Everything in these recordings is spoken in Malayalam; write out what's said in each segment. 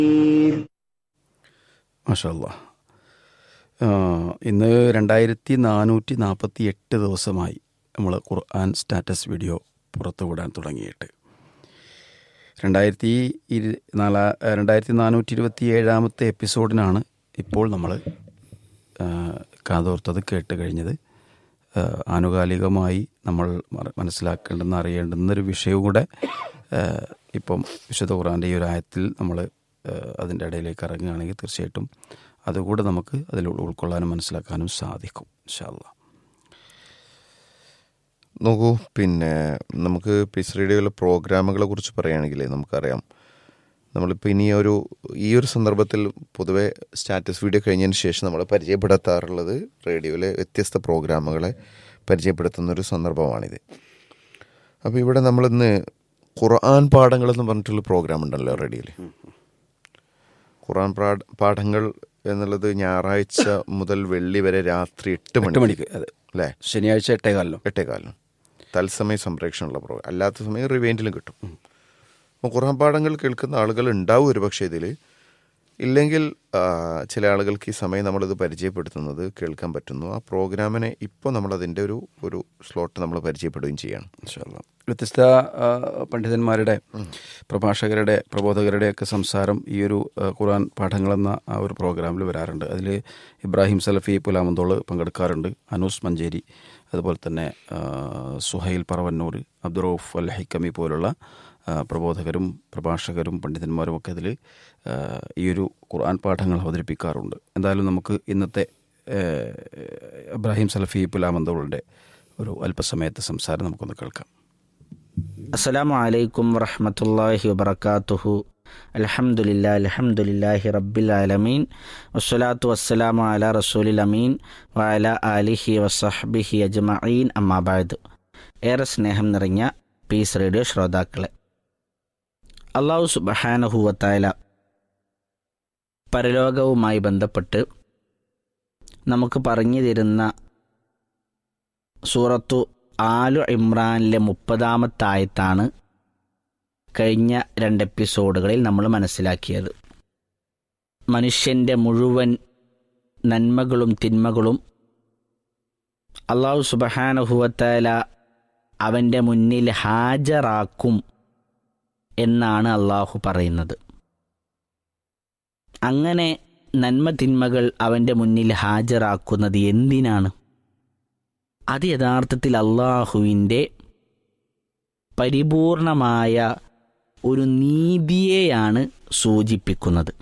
മാഷല്ല ഇന്ന് രണ്ടായിരത്തി നാനൂറ്റി നാൽപ്പത്തി എട്ട് ദിവസമായി നമ്മൾ ഖുർആൻ സ്റ്റാറ്റസ് വീഡിയോ പുറത്തു വിടാൻ തുടങ്ങിയിട്ട് രണ്ടായിരത്തി ഇരു നാലാ രണ്ടായിരത്തി നാനൂറ്റി ഇരുപത്തി ഏഴാമത്തെ എപ്പിസോഡിനാണ് ഇപ്പോൾ നമ്മൾ കാതോർത്തത് കേട്ട് കഴിഞ്ഞത് ആ, ആനുകാലികമായി നമ്മൾ മറ- മനസ്സിലാക്കേണ്ടെന്ന് അറിയേണ്ടുന്നൊരു വിഷയവും കൂടെ ആ, ഇപ്പം വിശുദ്ധ ഖുറാൻ്റെ ഈ ഒരു ആയത്തിൽ നമ്മൾ അതിൻ്റെ ഇടയിലേക്ക് ഇറങ്ങുകയാണെങ്കിൽ തീർച്ചയായിട്ടും അതുകൂടെ നമുക്ക് അതിൽ ഉൾ- ഉൾക്കൊള്ളാനും മനസ്സിലാക്കാനും സാധിക്കും ഇൻഷാല്ല നോക്കൂ പിന്നെ നമുക്ക് പീസ് റേഡിയോയിലെ പ്രോഗ്രാമുകളെ കുറിച്ച് പറയുകയാണെങ്കിൽ നമുക്കറിയാം നമ്മളിപ്പോൾ ഇനി ഒരു ഈ ഒരു സന്ദർഭത്തിൽ പൊതുവെ സ്റ്റാറ്റസ് വീഡിയോ കഴിഞ്ഞതിന് ശേഷം നമ്മൾ പരിചയപ്പെടുത്താറുള്ളത് റേഡിയോയിലെ വ്യത്യസ്ത പ്രോഗ്രാമുകളെ പരിചയപ്പെടുത്തുന്ന ഒരു സന്ദർഭമാണിത് അപ്പോൾ ഇവിടെ നമ്മളിന്ന് ഖുർആൻ പാഠങ്ങൾ എന്ന് പറഞ്ഞിട്ടുള്ള പ്രോഗ്രാം ഉണ്ടല്ലോ റേഡിയോയിൽ ഖുർആൻ പാഠ- പാഠങ്ങൾ എന്നുള്ളത് ഞായറാഴ്ച മുതൽ വെള്ളി വരെ രാത്രി എട്ട് എട്ട് മണി മണിക്ക് അതെ അല്ലേ ശനിയാഴ്ച എട്ടേകാലിനോ എട്ടേകാലിനും തത്സമയ സംപ്രേഷണമുള്ള പ്രോഗ്രാം അല്ലാത്ത സമയം റിവൈൻഡിലും കിട്ടും അപ്പോൾ ഖുർആൻ പാഠങ്ങൾ കേൾക്കുന്ന ആളുകൾ ഉണ്ടാവും ഒരു പക്ഷേ ഇതിൽ ഇല്ലെങ്കിൽ ആ, ചില ആളുകൾക്ക് ഈ സമയം നമ്മളിത് പരിചയപ്പെടുത്തുന്നത് കേൾക്കാൻ പറ്റുന്നു ആ പ്രോഗ്രാമിനെ ഇപ്പോൾ നമ്മളതിൻ്റെ ഒരു ഒരു സ്ലോട്ട് നമ്മൾ പരിചയപ്പെടുകയും ചെയ്യണം ഇൻഷാല്ല വ്യത്യസ്ത ആ, പണ്ഡിതന്മാരുടെ പ്രഭാഷകരുടെ പ്രബോധകരുടെ ഒക്കെ സംസാരം ഈ ഒരു ആ, ഖുർആൻ പാഠങ്ങളെന്ന ആ ഒരു പ്രോഗ്രാമിൽ വരാറുണ്ട് അതിൽ ഇബ്രാഹിം സലഫി പുലാമന്തോള് പങ്കെടുക്കാറുണ്ട് അനൂസ് മഞ്ചേരി അതുപോലെ തന്നെ ആ, സുഹൈൽ പറവന്നൂർ അബ്ദുറൌഫ് അൽ ഹൈക്കമി പോലുള്ള ആ, പ്രബോധകരും പ്രഭാഷകരും പണ്ഡിതന്മാരും ഒക്കെ അതിൽ ഈ ഒരു ഖുർആൻ പാഠങ്ങൾ അവതരിപ്പിക്കാറുണ്ട് എന്തായാലും നമുക്ക് ഇന്നത്തെ ആ, ഇബ്രാഹിം സലഫി പുലാമന്തോളുടെ ഒരു അല്പസമയത്തെ സംസാരം നമുക്കൊന്ന് കേൾക്കാം അസ്സലാമു അലൈക്കും വറഹ്മത്തുള്ളാഹി വബറകാതുഹു അൽഹംദുലില്ലാ അൽഹംദുലില്ലാഹി റബ്ബിൽ ആലമീൻ വസ്സലാത്തു വസ്സലാമു അലാ റസൂലിൽ അമീൻ വഅല ആലിഹി വസഹ്ബിഹി അജ്മഈൻ അമ്മാ ബഅദ് ഏറെ സ്നേഹം നിറഞ്ഞ പീസ് റേഡിയോ ശ്രോതാക്കളെ അള്ളാഹു സുബ്ഹാനഹു വതആല പരലോകവുമായി ബന്ധപ്പെട്ട് നമുക്ക് പറഞ്ഞു തരുന്ന സൂറത്തു ആലു ഇമ്രാനിലെ മുപ്പതാമത്തെ ആയത്താണ് കഴിഞ്ഞ രണ്ട് എപ്പിസോഡുകളിൽ നമ്മൾ മനസ്സിലാക്കിയത് മനുഷ്യൻ്റെ മുഴുവൻ നന്മകളും തിന്മകളും അള്ളാഹു സുബഹാനഹുവത്തല അവൻ്റെ മുന്നിൽ ഹാജരാക്കും എന്നാണ് അള്ളാഹു പറയുന്നത് അങ്ങനെ നന്മ തിന്മകൾ അവൻ്റെ മുന്നിൽ ഹാജരാക്കുന്നത് എന്തിനാണ് അത് യഥാർത്ഥത്തിൽ അള്ളാഹുവിൻ്റെ പരിപൂർണമായ ഒരു നീതിയെയാണ് സൂചിപ്പിക്കുന്നത്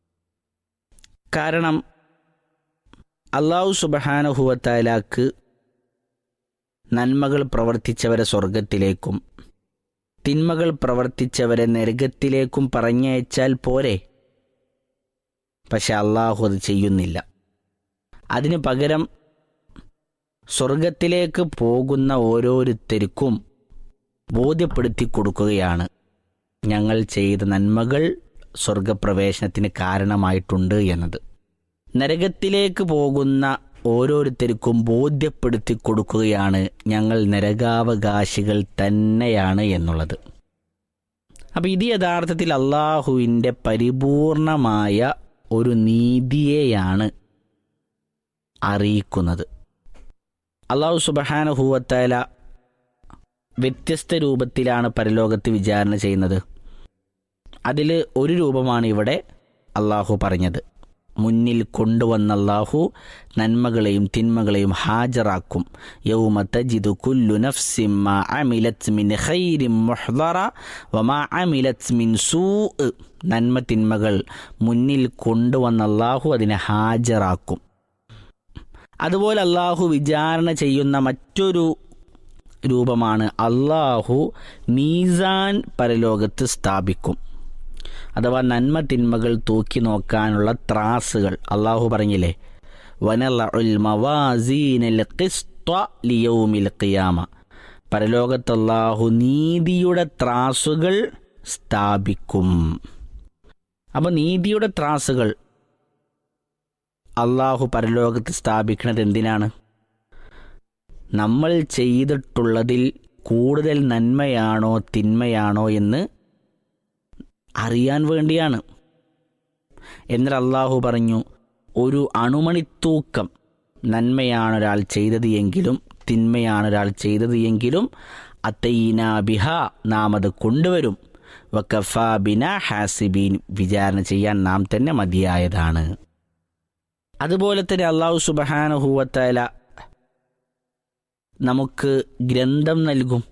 കാരണം അള്ളാഹു സുബഹാനുഹുവത്താലാക്ക് നന്മകൾ പ്രവർത്തിച്ചവരെ സ്വർഗത്തിലേക്കും തിന്മകൾ പ്രവർത്തിച്ചവരെ നരകത്തിലേക്കും പറഞ്ഞയച്ചാൽ പോരെ പക്ഷെ അള്ളാഹു അത് ചെയ്യുന്നില്ല അതിനു പകരം സ്വർഗത്തിലേക്ക് പോകുന്ന ഓരോരുത്തർക്കും ബോധ്യപ്പെടുത്തി കൊടുക്കുകയാണ് ഞങ്ങൾ ചെയ്ത നന്മകൾ സ്വർഗപ്രവേശനത്തിന് കാരണമായിട്ടുണ്ട് എന്നത് നരകത്തിലേക്ക് പോകുന്ന ഓരോരുത്തർക്കും ബോധ്യപ്പെടുത്തി കൊടുക്കുകയാണ് ഞങ്ങൾ നരകാവകാശികൾ തന്നെയാണ് എന്നുള്ളത് അപ്പം ഇത് യഥാർത്ഥത്തിൽ അള്ളാഹുവിൻ്റെ പരിപൂർണമായ ഒരു നീതിയെയാണ് അറിയിക്കുന്നത് അള്ളാഹു സുബഹാനുഹൂവത്തേല വ്യത്യസ്ത രൂപത്തിലാണ് പരലോകത്ത് വിചാരണ ചെയ്യുന്നത് അതിൽ ഒരു രൂപമാണ് ഇവിടെ അള്ളാഹു പറഞ്ഞത് മുന്നിൽ കൊണ്ടുവന്ന അള്ളാഹു നന്മകളെയും തിന്മകളെയും ഹാജരാക്കും യൗമ തജിദു കുല്ലു നഫ്സിൻ മാ അമിലത് മിൻ ഖൈരിൻ മുഹ്ദറ വമാ അമിലത് മിൻ സൂഅ് നന്മ തിന്മകൾ മുന്നിൽ കൊണ്ടുവന്ന അള്ളാഹു അതിനെ ഹാജരാക്കും അതുപോലെ അള്ളാഹു വിചാരണ ചെയ്യുന്ന മറ്റൊരു രൂപമാണ് അള്ളാഹു മീസാൻ പരലോകത്ത് സ്ഥാപിക്കും അഥവാ നന്മ തിന്മകൾ തൂക്കി നോക്കാനുള്ള ത്രാസുകൾ അള്ളാഹു പറഞ്ഞില്ലേ വനൽ മവാസീനൽ ഖിസ്ത്വ ലിയൗമിൽ ഖിയാമ പരലോകത്ത് അള്ളാഹു നീതിയുടെ ത്രാസുകൾ സ്ഥാപിക്കും അപ്പോൾ നീതിയുടെ ത്രാസുകൾ അള്ളാഹു പരലോകത്ത് സ്ഥാപിക്കുന്നത് എന്തിനാണ് നമ്മൾ ചെയ്തിട്ടുള്ളതിൽ കൂടുതൽ നന്മയാണോ തിന്മയാണോ എന്ന് അറിയാൻ വേണ്ടിയാണ് എന്നിട്ട് അള്ളാഹു പറഞ്ഞു ഒരു അണുമണിത്തൂക്കം നന്മയാണ് ഒരാൾ ചെയ്തത് എങ്കിലും തിന്മയാണ് ഒരാൾ ചെയ്തത് എങ്കിലും അത്തൈന ബിഹ നാം അത് കൊണ്ടുവരും വക്കഫ ബിന ഹാസിബീൻ വിചാരണ ചെയ്യാൻ നാം തന്നെ മതിയായതാണ് അതുപോലെ തന്നെ അള്ളാഹു സുബഹാനുഹൂവത്തല നമുക്ക് ഗ്രന്ഥം നൽകും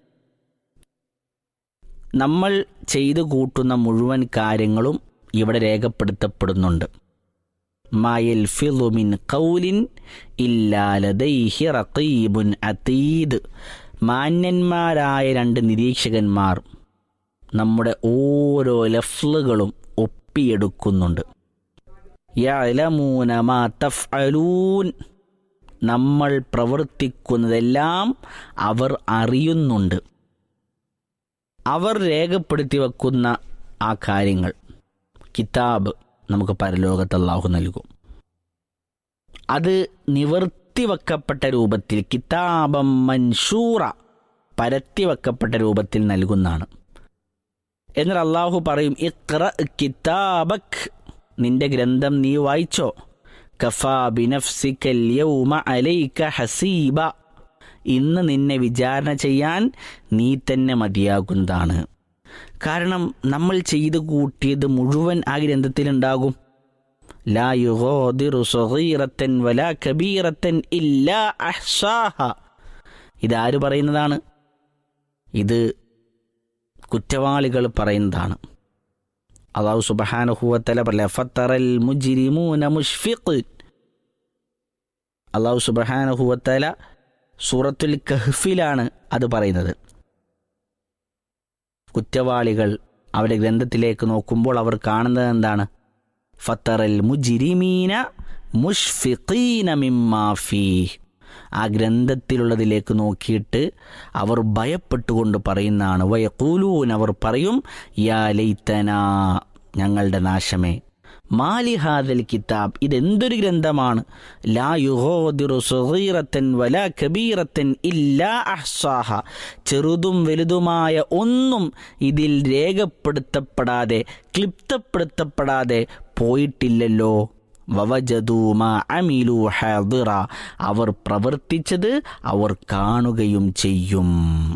നമ്മൾ ചെയ്തു കൂട്ടുന്ന മുഴുവൻ കാര്യങ്ങളും ഇവിടെ രേഖപ്പെടുത്തപ്പെടുന്നുണ്ട് മായൽ ഫിലുമിൻ കൗലിൻ ഇല്ലാലതൈഹി റഖീബുൻ അതീദ് മാന്യന്മാരായ രണ്ട് നിരീക്ഷകന്മാർ നമ്മുടെ ഓരോ ലഫ്ലുകളും ഒപ്പിയെടുക്കുന്നുണ്ട് യഅലമൂന മാ തഫ്അലൂൻ നമ്മൾ പ്രവർത്തിക്കുന്നതെല്ലാം അവർ അറിയുന്നുണ്ട് അവർ രേഖപ്പെടുത്തി വെക്കുന്ന ആ കാര്യങ്ങൾ കിതാബ് നമുക്ക് പരലോകത്ത് അള്ളാഹു നൽകും അത് നിവർത്തി വെക്കപ്പെട്ട രൂപത്തിൽ കിതാബം മൻഷൂറ പരത്തി വെക്കപ്പെട്ട രൂപത്തിൽ നൽകുന്നതാണ് എന്നാൽ അള്ളാഹു പറയും ഇഖ്റ കിതാബക് നിന്റെ ഗ്രന്ഥം നീ വായിച്ചോ കഫാ ബിനഫ്സിക്കൽ യൗമ അലൈക ഹസീബ ഇന്ന് നിന്നെ വിചാരണ ചെയ്യാൻ നീ തന്നെ മതിയാകുന്നതാണ് കാരണം നമ്മൾ ചെയ്തു കൂട്ടിയത് മുഴുവൻ ആ ഗ്രന്ഥത്തിലുണ്ടാകും ലാ യുഗോദിറു സഗീറത്തൻ വലാ കബീറത്തൻ ഇല്ലാ അഹ്സാഹ ഇതാര് പറയുന്നതാണ് ഇത് കുറ്റവാളികൾ പറയുന്നതാണ് അള്ളാഹു സുബഹാനുഹുവത്തല പറയ ഫത്തറൽ മുജിരിമൂന മുഷ്ഫിഖ് അള്ളാഹു സുബഹാനുഹുവത്തല സൂറത്തുൽ കഹ്ഫിലാണ് അത് പറയുന്നത് കുറ്റവാളികൾ അവരുടെ ഗ്രന്ഥത്തിലേക്ക് നോക്കുമ്പോൾ അവർ കാണുന്നത് എന്താണ് ഫത്തറൽ മുജിരിമീന മുഷ്ഫിഖീന മിമ്മാഫി ആ ഗ്രന്ഥത്തിലുള്ളതിലേക്ക് നോക്കിയിട്ട് അവർ ഭയപ്പെട്ടുകൊണ്ട് പറയുന്നതാണ് വയക്കൂലൂൻ അവർ പറയും യാ ലൈത്തന ഞങ്ങളുടെ നാശമേ മാലി ഹാദൽ കിതാബ് ഇതെന്തൊരു ഗ്രന്ഥമാണ് ലാ യുഹോദിറു സുഗീറത്തൻ വലാ കബീറത്തൻ ഇല്ലാ അഹ്സാഹ ചെറുതും വലുതുമായ ഒന്നും ഇതിൽ രേഖപ്പെടുത്തപ്പെടാതെ ക്ലിപ്തപ്പെടുത്തപ്പെടാതെ പോയിട്ടില്ലല്ലോ വവജദൂമ അമിലു ഹാദിറ അവർ പ്രവർത്തിച്ചത് അവർ കാണുകയും ചെയ്യും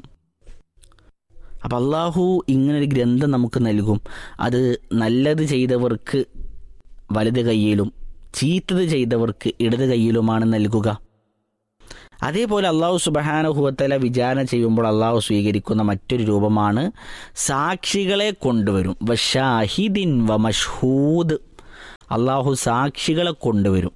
അപ്പം അള്ളാഹു ഇങ്ങനൊരു ഗ്രന്ഥം നമുക്ക് നൽകും അത് നല്ലത് ചെയ്തവർക്ക് വലത് കൈയിലും ചീത്തത് ചെയ്തവർക്ക് ഇടത് കൈയിലുമാണ് നൽകുക അതേപോലെ അള്ളാഹു സുബഹാനുഹുവത്തല വിചാരണ ചെയ്യുമ്പോൾ അള്ളാഹു സ്വീകരിക്കുന്ന മറ്റൊരു രൂപമാണ് സാക്ഷികളെ കൊണ്ടുവരും വഷാഹിദിൻ വ മഷ്ഹൂദ് അള്ളാഹു സാക്ഷികളെ കൊണ്ടുവരും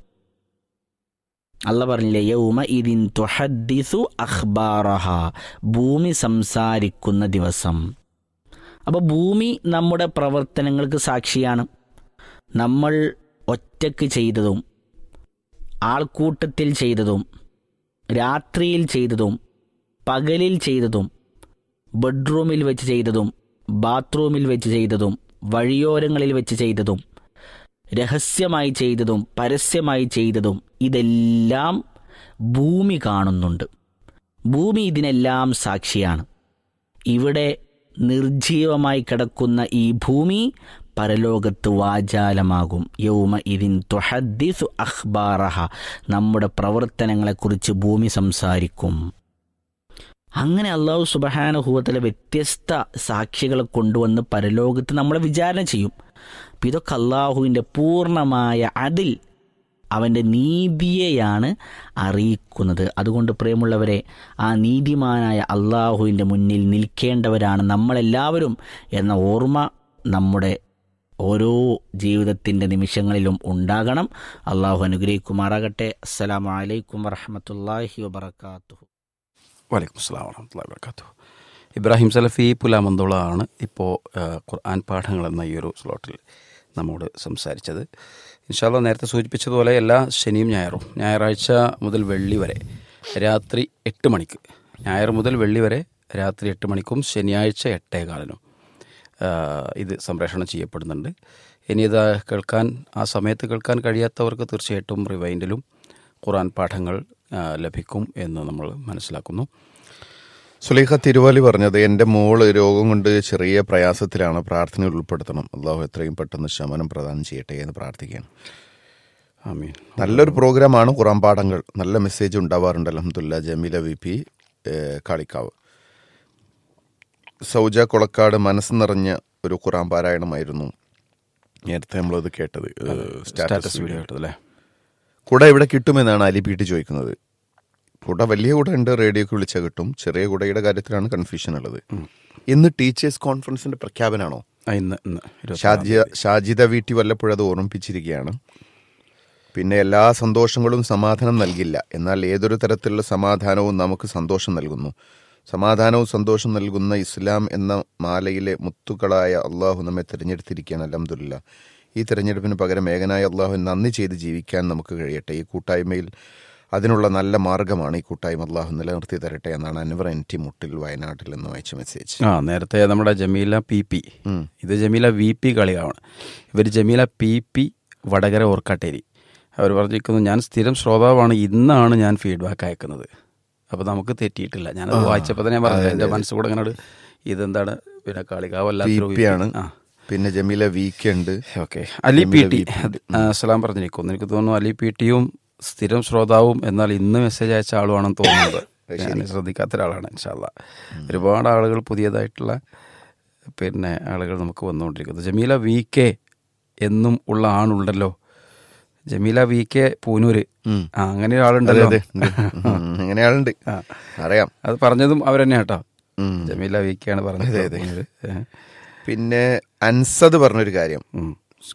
അല്ല പറഞ്ഞില്ലേ യൗമ ഇതിൻ തുഹദ്ദിസു അഖ്ബാറഹ ഭൂമി സംസാരിക്കുന്ന ദിവസം അപ്പോൾ ഭൂമി നമ്മുടെ പ്രവർത്തനങ്ങൾക്ക് സാക്ഷിയാണ് നമ്മൾ ഒറ്റക്ക് ചെയ്തതും ആൾക്കൂട്ടത്തിൽ ചെയ്തതും രാത്രിയിൽ ചെയ്തതും പകലിൽ ചെയ്തതും ബെഡ്റൂമിൽ വെച്ച് ചെയ്തതും ബാത്റൂമിൽ വെച്ച് ചെയ്തതും വഴിയോരങ്ങളിൽ വെച്ച് ചെയ്തതും രഹസ്യമായി ചെയ്തതും പരസ്യമായി ചെയ്തതും ഇതെല്ലാം ഭൂമി കാണുന്നുണ്ട് ഭൂമി ഇതിനെല്ലാം സാക്ഷിയാണ് ഇവിടെ നിർജീവമായി കിടക്കുന്ന ഈ ഭൂമി പരലോകത്ത് വാചാലമാകും യൗമ ഇതിൻ തുഹദ്ദിസു അഖ്ബാറഹ നമ്മുടെ പ്രവർത്തനങ്ങളെക്കുറിച്ച് ഭൂമി സംസാരിക്കും അങ്ങനെ അള്ളാഹു സുബഹാനുഭൂവത്തിലെ വ്യത്യസ്ത സാക്ഷികളെ കൊണ്ടുവന്ന് പരലോകത്ത് നമ്മളെ വിചാരണ ചെയ്യും അപ്പം ഇതൊക്കെ അള്ളാഹുവിൻ്റെ പൂർണ്ണമായ അതിൽ അവൻ്റെ നീതിയെയാണ് അറിയിക്കുന്നത് അതുകൊണ്ട് പ്രിയമുള്ളവരെ ആ നീതിമാനായ അള്ളാഹുവിൻ്റെ മുന്നിൽ നിൽക്കേണ്ടവരാണ് നമ്മളെല്ലാവരും എന്ന ഓർമ്മ നമ്മുടെ ഓരോ ജീവിതത്തിൻ്റെ നിമിഷങ്ങളിലും ഉണ്ടാകണം അള്ളാഹു അനുഗ്രഹിക്കുമാറാകട്ടെ അസ്സലാമു അലൈക്കും വറഹമത്തല്ലാഹി വബർക്കാത്തു വലൈക്കും സ്ലാം വർഹമത്തുള്ള വർക്കാത്തു ഇബ്രാഹിം സലഫി പുലാമന്തോള ആണ് ഇപ്പോൾ ഖുർആൻ പാഠങ്ങൾ എന്ന ഈ ഒരു സ്ലോട്ടിൽ നമ്മോട് സംസാരിച്ചത് ഇൻഷാല്ല നേരത്തെ സൂചിപ്പിച്ചതുപോലെ എല്ലാ ശനിയും ഞായറും ഞായറാഴ്ച മുതൽ വെള്ളി വരെ രാത്രി എട്ട് മണിക്ക് ഞായർ മുതൽ വെള്ളി വരെ രാത്രി എട്ട് മണിക്കും ശനിയാഴ്ച എട്ടേകാലിനും ആ, ഇത് സംപ്രേഷണം ചെയ്യപ്പെടുന്നുണ്ട് ഇനി ഇത് കേൾക്കാൻ ആ സമയത്ത് കേൾക്കാൻ കഴിയാത്തവർക്ക് തീർച്ചയായിട്ടും റിവൈൻഡിലും ഖുറാൻ പാഠങ്ങൾ ആ, ലഭിക്കും എന്ന് നമ്മൾ മനസ്സിലാക്കുന്നു സുലൈഖ തിരുവാലി പറഞ്ഞത് എൻ്റെ മോള് രോഗം കൊണ്ട് ചെറിയ പ്രയാസത്തിലാണ് പ്രാർത്ഥനയിൽ ഉൾപ്പെടുത്തണം അള്ളാഹു എത്രയും പെട്ടെന്ന് ശമനം പ്രദാനം ചെയ്യട്ടെ എന്ന് പ്രാർത്ഥിക്കുകയാണ് ആമീൻ നല്ലൊരു പ്രോഗ്രാമാണ് ഖുറാൻ പാഠങ്ങൾ നല്ല മെസ്സേജ് ഉണ്ടാവാറുണ്ട് അലഹമുല്ല ജമീല വി പി ഏഹ്, കാളിക്കാവ് സൗജ കൊളക്കാട് മനസ്സ് നിറഞ്ഞ ഒരു ഖുറാൻ പാരായണമായിരുന്നു നേരത്തെ നമ്മളത് കേട്ടത് ഏഹ്, സ്റ്റാറ്റസ് സ്റ്റാറ്റസ് വീഡിയോ വീഡിയോ കേട്ടതല്ലേ കുട എവിടെ കിട്ടുമെന്നാണ് അലി പീട്ടി ചോദിക്കുന്നത് കുട വലിയ കുട ഉണ്ട് റേഡിയോക്ക് വിളിച്ചാൽ കിട്ടും ചെറിയ കുടയുടെ കാര്യത്തിലാണ് കൺഫ്യൂഷൻ ഉള്ളത് ഇന്ന് ടീച്ചേഴ്സ് കോൺഫറൻസിന്റെ പ്രഖ്യാപനമാണോ ആ, ഇന്ന് ഇന്ന് ഇരുപത്തി ഷാജിയ ഷാജിദ വീട്ടി വല്ലപ്പോഴും അത് ഓർമ്മിപ്പിച്ചിരിക്കുകയാണ് പിന്നെ എല്ലാ സന്തോഷങ്ങളും സമാധാനം നൽകില്ല എന്നാൽ ഏതൊരു തരത്തിലുള്ള സമാധാനവും നമുക്ക് സന്തോഷം നൽകുന്നു സമാധാനവും സന്തോഷം നൽകുന്ന ഇസ്ലാം എന്ന മാലയിലെ മുത്തുകളായ അള്ളാഹു നമ്മെ തിരഞ്ഞെടുത്തിരിക്കുകയാണ് അലഹമുല്ല ഈ തിരഞ്ഞെടുപ്പിന് പകരം ഏകനായ അള്ളാഹു നന്ദി ചെയ്ത് ജീവിക്കാൻ നമുക്ക് കഴിയട്ടെ ഈ കൂട്ടായ്മയിൽ അതിനുള്ള നല്ല മാർഗമാണ് ഈ കൂട്ടായ്മ അള്ളാഹു നിലനിർത്തി തരട്ടെ എന്നാണ് അൻവർ എൻ ടി മുട്ടിൽ വയനാട്ടിൽ നിന്ന് വായിച്ച മെസ്സേജ് ആ നേരത്തെ നമ്മുടെ ജമീല പി പി ഇത് ജമീല വി പി കളിയാണ് ഇവർ ജമീല പി പി വടകര ഓർക്കാട്ടേരി അവർ പറഞ്ഞിരിക്കുന്നു ഞാൻ സ്ഥിരം ശ്രോതാവാണ് ഇന്നാണ് ഞാൻ ഫീഡ്ബാക്ക് അയക്കുന്നത് അപ്പോൾ നമുക്ക് തെറ്റിയിട്ടില്ല ഞാനത് വായിച്ചപ്പോൾ തന്നെ ഞാൻ പറഞ്ഞു എൻ്റെ മനസ്സുകൂടെ അങ്ങനെ ഒരു ഇതെന്താണ് പിന്നെ കളികാവ് പി പി ആണ് ആ പിന്നെ ജമീല വീക്ക് ഉണ്ട് okay Ali P T Salam പറഞ്ഞിരിക്കുന്നു എനിക്ക് തോന്നുന്നു അലി പി ടിയും സ്ഥിരം ശ്രോതാവും എന്നാൽ ഇന്ന് മെസ്സേജ് അയച്ച ആളുമാണെന്ന് തോന്നുന്നത് ഞാൻ ശ്രദ്ധിക്കാത്ത ഒരാളാണ് ഇൻഷാല്ല ഒരുപാട് ആളുകൾ പുതിയതായിട്ടുള്ള പിന്നെ ആളുകൾ നമുക്ക് വന്നുകൊണ്ടിരിക്കുന്നത് ജമീല വി കെ എന്നും ഉള്ള ആണുണ്ടല്ലോ ജമീല വി കെ പൂനൂര് ആ അങ്ങനെ ഒരാളുണ്ടല്ലോ അതെ ഉണ്ട്. ഉം, അങ്ങനെ ആളുണ്ട് അറിയാം അത് പറഞ്ഞതും അവർ തന്നെ കേട്ടോ ഉം. ജമീല വി കെ ആണ് പറഞ്ഞത് പൂനൂര്. ഏ. പിന്നെ അൻസദ് പറഞ്ഞൊരു കാര്യം ഉം.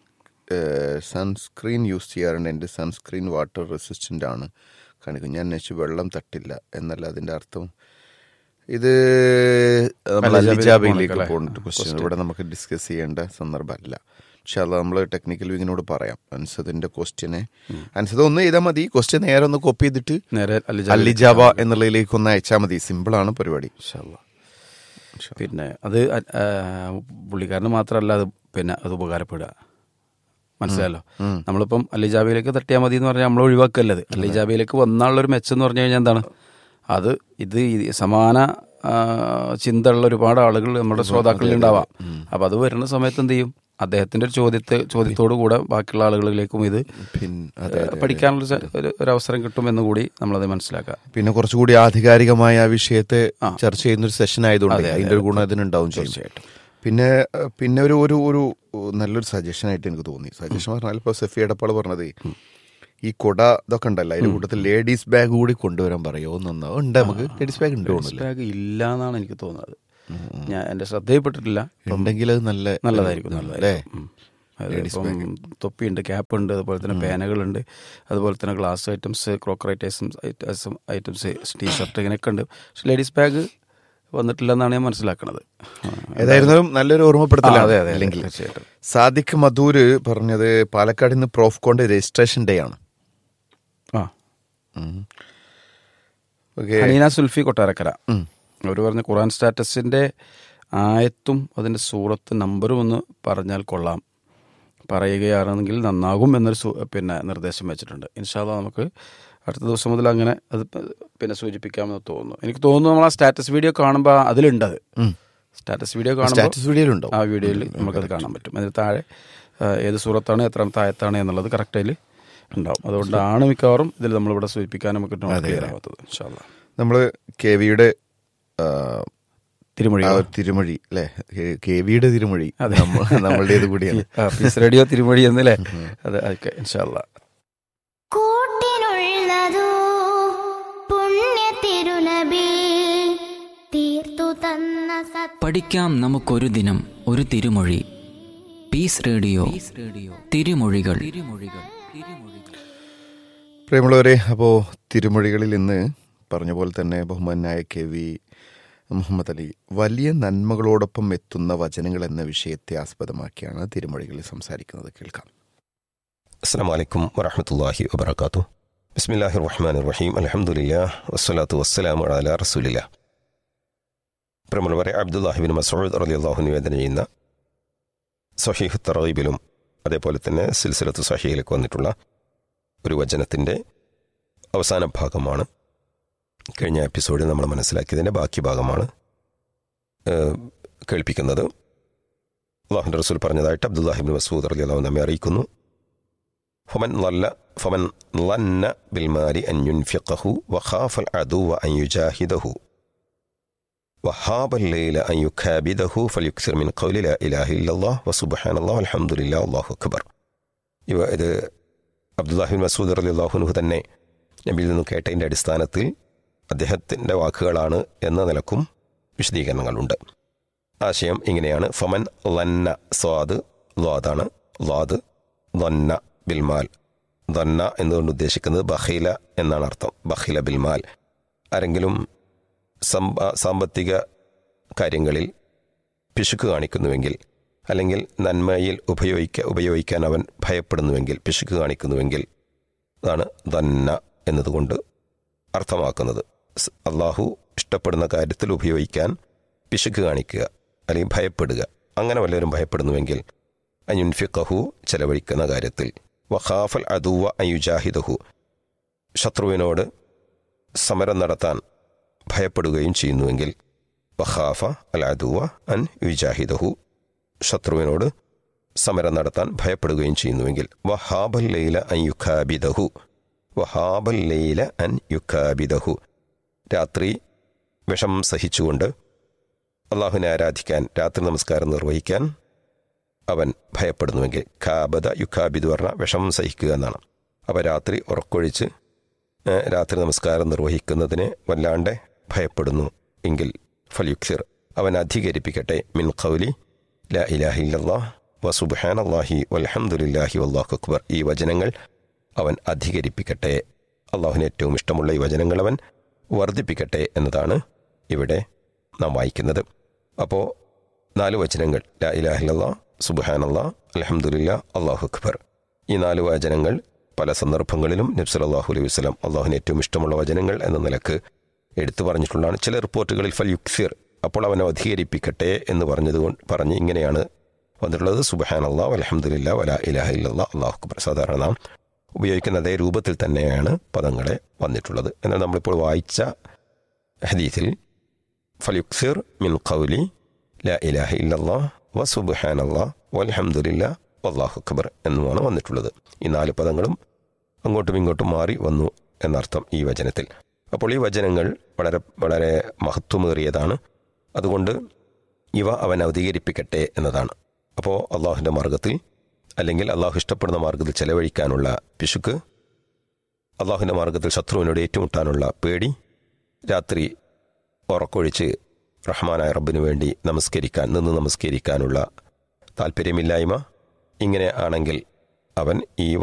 സൺസ്ക്രീൻ യൂസ് ചെയ്യാറുണ്ട് എൻ്റെ സൺസ്ക്രീൻ വാട്ടർ റെസിസ്റ്റൻ്റ് ആണ് കാണിക്കും ഞാൻ അന്വേഷിച്ച് വെള്ളം തട്ടില്ല എന്നല്ല അതിൻ്റെ അർത്ഥം ഇത് നമ്മൾ അലിജാബിലേക്ക് അലിജാബയിലേക്ക് പോകണം പോകുന്ന ക്വസ്റ്റ്യൻ ഇവിടെ നമുക്ക് ഡിസ്കസ് ചെയ്യേണ്ട സന്ദർഭമല്ല പക്ഷെ അത് നമ്മൾ ടെക്നിക്കൽ വിങ്ങിനോട് പറയാം അൻസദിന്റെ ക്വസ്റ്റ്യനെ അൻസദ് ഒന്ന് ചെയ്താൽ മതി ക്വസ്റ്റ്യൻ നേരെ ഒന്ന് കോപ്പി ചെയ്തിട്ട് നേരെ അലിജാബ അലിജാബ എന്നുള്ളതിലേക്ക് ഒന്ന് അയച്ചാൽ മതി സിമ്പിളാണ് പരിപാടി ഇൻഷാല്ലാ. പിന്നെ അത് അ- ആ, പുള്ളിക്കാരന് മാത്രമല്ല അത് പിന്നെ അത് ഉപകാരപ്പെടുക മനസ്സിലായല്ലോ നമ്മളിപ്പം അലിജാബയിലേക്ക് തട്ടിയാൽ മതി എന്ന് പറഞ്ഞാൽ നമ്മൾ ഒഴിവാക്കല്ലത് അലിജാബയിലേക്ക് വന്നാലുള്ളൊരു മെച്ചം എന്ന് പറഞ്ഞു കഴിഞ്ഞാൽ എന്താണ് അത് ഇത് ഈ സമാന ആ, ചിന്തയുള്ള ഒരുപാട് ആളുകൾ നമ്മുടെ ശ്രോതാക്കളിൽ ഉണ്ടാവാം അപ്പൊ അത് വരുന്ന സമയത്ത് എന്ത് ചെയ്യും അദ്ദേഹത്തിന്റെ ഒരു ചോദ്യത്തെ ചോദ്യത്തോടു കൂടെ ബാക്കിയുള്ള ആളുകളിലേക്കും ഇത് പിന്നെ ഏ, പഠിക്കാനുള്ള സ- ഒരു- ഒരു അവസരം കിട്ടുമെന്ന് കൂടി നമ്മളത് മനസ്സിലാക്കുക പിന്നെ കുറച്ചുകൂടി ആധികാരികമായ ആ വിഷയത്തെ ചർച്ച ചെയ്യുന്ന ഒരു സെഷൻ ആയതുകൊണ്ട് അതിന്റെ ഒരു ഗുണം അതിനുണ്ടാവും തീർച്ചയായിട്ടും പിന്നെ അഹ് പിന്നെ ഒരു ഒരു ഒരു നല്ലൊരു സജഷൻ ആയിട്ട് എനിക്ക് തോന്നി സജഷൻ പറഞ്ഞാൽ ഇപ്പോൾ സെഫി എടപ്പാൾ പറഞ്ഞത് ഈ കൊട ഇതൊക്കെ ഉണ്ടല്ലോ അതിന്റെ കൂട്ടത്തിൽ ലേഡീസ് ബാഗ് കൂടി കൊണ്ടുവരാൻ പറയുമോ നന്നാവും ഉണ്ട് നമുക്ക് ലേഡീസ് ബാഗ് ഉണ്ട് തോന്നുന്നില്ല ബാഗ് ഇല്ല എന്നാണ് എനിക്ക് തോന്നുന്നത് ഞാൻ എന്റെ ശ്രദ്ധയിൽപ്പെട്ടിട്ടില്ല ഉണ്ടെങ്കിൽ അത് നല്ല നല്ലതായിരിക്കും അല്ലേ നല്ലതായിരിക്കും ഉം. അത് ഇപ്പം തൊപ്പിയുണ്ട് ക്യാപ്പ് ഉണ്ട് അതുപോലെ തന്നെ പേനകളുണ്ട് അതുപോലെ തന്നെ glass items crockery items items T shirt ഇങ്ങനെയൊക്കെ ഉണ്ട് പക്ഷെ ലേഡീസ് ബാഗ് വന്നിട്ടില്ല എന്നാണ് ഞാൻ മനസ്സിലാക്കുന്നത് ഏതായിരുന്നാലും നല്ലൊരു ആ, ഓർമ്മപ്പെടുത്തലാണ് അതെ, അതെ, അതെ, അല്ലെങ്കിൽ തീർച്ചയായിട്ടും. സാദിഖ് മധൂര് പറഞ്ഞത് പാലക്കാട് ഇന്ന് പ്രോഫ്കോന്റെ രജിസ്ട്രേഷൻ ഡേ ആണ് ആ ഓക്കെ ഹനീന സുൽഫി കൊട്ടാരക്കര അവർ പറഞ്ഞ ഖുറാൻ സ്റ്റാറ്റസിന്റെ ആയത്തും അതിന്റെ സൂറത്ത് നമ്പറും ഒന്ന് പറഞ്ഞാൽ കൊള്ളാം പറയുകയാണെങ്കിൽ നന്നാകും എന്നൊരു സു- പിന്നെ നിർദ്ദേശം വെച്ചിട്ടുണ്ട് ഇൻഷാല്ല നമുക്ക് അടുത്ത ദിവസം മുതൽ അങ്ങനെ അത് പ- പിന്നെ സൂചിപ്പിക്കാമെന്ന് തോന്നുന്നു എനിക്ക് തോന്നുന്നു നമ്മൾ ആ സ്റ്റാറ്റസ് വീഡിയോ കാണുമ്പോൾ അതിലുണ്ട് അത് സ്റ്റാറ്റസ് വീഡിയോ കാണുമ്പോൾ സ്റ്റാറ്റസ് വീഡിയോയിലുണ്ടാവും ആ വീഡിയോയിൽ നമുക്കത് കാണാൻ പറ്റും അതിന് താഴെ ആ, ഏത് സൂറത്താണ് എത്രാമത്തെ ആയത്താണ് എന്നുള്ളത് കറക്റ്റ് അതിൽ ഉണ്ടാവും അതുകൊണ്ടാണ് മിക്കവാറും ഇതിൽ നമ്മളിവിടെ സൂചിപ്പിക്കാൻ നമുക്ക് ക്ലിയർ ആവാത്തത് ഇൻഷാല്ല നമ്മൾ കെ വിയുടെ തിരുമൊഴി തിരുമൊഴി അല്ലെ കെ വിയുടെ തിരുമൊഴി നമ്മ- നമ്മളുടേത് കൂടിയാണ് ആ, പീസ് റേഡിയോ തിരുമൊഴി എന്നല്ലേ അതെ ഓക്കെ ഇൻഷാല്ല കൂട്ടിനുള്ളതോ പുണ്യ തിരുനബി തീർത്തു തന്ന സത് പഠിക്കാം നമുക്കൊരു ദിനം ഒരു തിരുമൊഴി പീസ് റേഡിയോ തിരുമൊഴികൾ തിരുമൊഴികൾ തിരുമൊഴികൾ പ്രിയമുള്ളവരെ അപ്പോൾ തിരുമൊഴികളിൽ ഇന്ന് പറഞ്ഞ പോലെ തന്നെ ബഹുമാനായ കെ വി മുഹമ്മദ് അലി വലിയ നന്മകളോടൊപ്പം എത്തുന്ന വചനങ്ങൾ എന്ന വിഷയത്തെ ആസ്പദമാക്കിയാണ് തിരുമൊഴികളിൽ സംസാരിക്കുന്നത് കേൾക്കാം السلام عليكم ورحمة الله وبركاته بسم الله الرحمن الرحيم الحمد لله والصلاة والسلام على رسول الله പ്രമുഖരെ അബ്ദുല്ലാഹിബിൻ മസൂദ് റളിയല്ലാഹു നിവേദനം ചെയ്യുന്ന സഹീഹ് തറീബിലും അതേപോലെ തന്നെ സിൽസിലത്ത് സഹീഹിലേക്ക് വന്നിട്ടുള്ള ഒരു വചനത്തിൻ്റെ അവസാന ഭാഗമാണ് കഴിഞ്ഞ എപ്പിസോഡിൽ നമ്മൾ മനസ്സിലാക്കിയതിൻ്റെ ബാക്കി ഭാഗമാണ് ഏഹ്, കേൾപ്പിക്കുന്നത് അള്ളാഹുൻ്റെ റസൂൽ പറഞ്ഞതായിട്ട് അബ്ദുല്ലാഹിബിൻ മസൂദ് അലി അള്ളാഹു നമ്മെ അറിയിക്കുന്നു ഫമൻ ലല്ല ഫമൻ ലന്ന ബിൽമാരി അൻ യുൻഫിഖഹു വഖാഫൽ അദുവ അൻ യുജാഹിദഹു وحاب الليل أن يكابده فليكثر من قول لا إله إلا الله وسبحان الله والحمد لله الله أكبر ഇവ ഇത് അബ്ദുല്ലാഹിബിൻ മസൂദ് അലി അള്ളാഹുനുഹു തന്നെ നബിയിൽ നിന്നും കേട്ടതിൻ്റെ അടിസ്ഥാനത്തിൽ അദ്ദേഹത്തിൻ്റെ വാക്കുകളാണ് എന്ന നിലക്കും വിശദീകരണങ്ങളുണ്ട് ആശയം ഇങ്ങനെയാണ് ഫമൻ ലന്ന സ്വാദ് ലാദാണ് ലാദ് ലന്ന ബിൽമാൽ ദന്ന എന്നുകൊണ്ട് ഉദ്ദേശിക്കുന്നത് ബഹീല എന്നാണ് അർത്ഥം ബഹീല ബിൽമാൽ ആരെങ്കിലും സമ്പ- സാമ്പത്തിക കാര്യങ്ങളിൽ പിശുക്ക് കാണിക്കുന്നുവെങ്കിൽ അല്ലെങ്കിൽ നന്മയിൽ ഉപയോഗിക്ക ഉപയോഗിക്കാൻ അവൻ ഭയപ്പെടുന്നുവെങ്കിൽ പിശുക്ക് കാണിക്കുന്നുവെങ്കിൽ അതാണ് ദന്ന എന്നതുകൊണ്ട് അർത്ഥമാക്കുന്നത് സ് അള്ളാഹു ഇഷ്ടപ്പെടുന്ന കാര്യത്തിൽ ഉപയോഗിക്കാൻ പിശുക്ക് കാണിക്കുക അല്ലെങ്കിൽ ഭയപ്പെടുക അങ്ങനെ വല്ലവരും ഭയപ്പെടുന്നുവെങ്കിൽ അയുൻഫിഖഹു ചെലവഴിക്കുന്ന കാര്യത്തിൽ വഖാഫൽ അദുവ അയുജാഹിദഹു ശത്രുവിനോട് സമരം നടത്താൻ ഭയപ്പെടുകയും ചെയ്യുന്നുവെങ്കിൽ വഖാഫ അൽ അദുവ അൻ യുജാഹിദഹു ശത്രുവിനോട് സമരം നടത്താൻ ഭയപ്പെടുകയും ചെയ്യുന്നുവെങ്കിൽ വഹാബൽ ലൈല അൻ യുഖാബിദഹു വഹാബൽ ലൈല അൻ യുഖാബിദഹു രാത്രി വിഷം സഹിച്ചുകൊണ്ട് അള്ളാഹുവിനെ ആരാധിക്കാൻ രാത്രി നമസ്കാരം നിർവഹിക്കാൻ അവൻ ഭയപ്പെടുന്നുവെങ്കിൽ കാബദ യുഖാബിദ് പറഞ്ഞ വിഷം സഹിക്കുക എന്നാണ് അപ്പോൾ രാത്രി ഉറക്കൊഴിച്ച് ഏ, രാത്രി നമസ്കാരം നിർവഹിക്കുന്നതിനെ വല്ലാണ്ട് ഭയപ്പെടുന്നു എങ്കിൽ ഫൽയുക്സിർ അവൻ അധികരിപ്പിക്കട്ടെ മിൻ ഖൗലി ലാ ഇലാഹ ഇല്ലല്ലാഹ് വസുബ്ഹാൻ അള്ളാഹി വൽഹംദുലില്ലാഹി വല്ലാഹു അക്ബർ ഈ വചനങ്ങൾ അവൻ അധികരിപ്പിക്കട്ടെ അള്ളാഹുവിന് ഏറ്റവും ഇഷ്ടമുള്ള ഈ വചനങ്ങൾ അവൻ വർദ്ധിപ്പിക്കട്ടെ എന്നതാണ് ഇവിടെ നാം വായിക്കുന്നത് അപ്പോൾ നാല് വചനങ്ങൾ ലാ ഇലാഹ ഇല്ലല്ലാഹ് സുബ്ഹാൻ അള്ളാഹ് അലഹമുല്ല അള്ളാഹു അക്ബർ ഈ നാല് വചനങ്ങൾ പല സന്ദർഭങ്ങളിലും നബ്സലാഹു അലൈഹി വസ്ലം അള്ളാഹുവിന് ഏറ്റവും ഇഷ്ടമുള്ള വചനങ്ങൾ എന്ന നിലക്ക് എടുത്തു പറഞ്ഞിട്ടുള്ളതാണ് ചില റിപ്പോർട്ടുകളിൽ ഫൽ യുക്സിർ അപ്പോൾ അവനെ അധികരിപ്പിക്കട്ടെ എന്ന് പറഞ്ഞതുകൊണ്ട് പറഞ്ഞ് ഇങ്ങനെയാണ് വന്നിട്ടുള്ളത് സുബഹാൻ അള്ളാഹ് അലഹമുല്ല വല ഇലാഹ ഇല്ലാ അള്ളാഹു അക്ബർ സാധാരണ നാം ഉപയോഗിക്കുന്ന അതേ രൂപത്തിൽ തന്നെയാണ് പദങ്ങളെ വന്നിട്ടുള്ളത് എന്നാൽ നമ്മളിപ്പോൾ വായിച്ച ഹദീസിൽ ഫലുക്സിർ മിൻ ഖൗലി ലാ ഇലാഹ ഇല്ലല്ലാ വ സുബ്ഹാൻ അല്ലാ വൽഹംദുലില്ലാ വല്ലാഹു അക്ബർ എന്നുമാണ് വന്നിട്ടുള്ളത് ഈ നാല് പദങ്ങളും അങ്ങോട്ടും ഇങ്ങോട്ടും മാറി വന്നു എന്നർത്ഥം ഈ വചനത്തിൽ അപ്പോൾ ഈ വചനങ്ങൾ വളരെ വളരെ മഹത്വമേറിയതാണ് അതുകൊണ്ട് ഇവ അവൻ അവതീകരിപ്പിക്കട്ടെ എന്നതാണ് അപ്പോൾ അള്ളാഹുവിൻ്റെ മാർഗത്തിൽ അല്ലെങ്കിൽ അള്ളാഹു ഇഷ്ടപ്പെടുന്ന മാർഗത്തിൽ ചെലവഴിക്കാനുള്ള പിശുക്ക് അള്ളാഹുവിൻ്റെ മാർഗത്തിൽ ശത്രുവിനോട് ഏറ്റുമുട്ടാനുള്ള പേടി രാത്രി ഉറക്കൊഴിച്ച് റഹ്മാനായ റബ്ബിനു വേണ്ടി നമസ്കരിക്കാൻ നിന്ന് നമസ്കരിക്കാനുള്ള താല്പര്യമില്ലായ്മ ഇങ്ങനെ ആണെങ്കിൽ അവൻ ഈ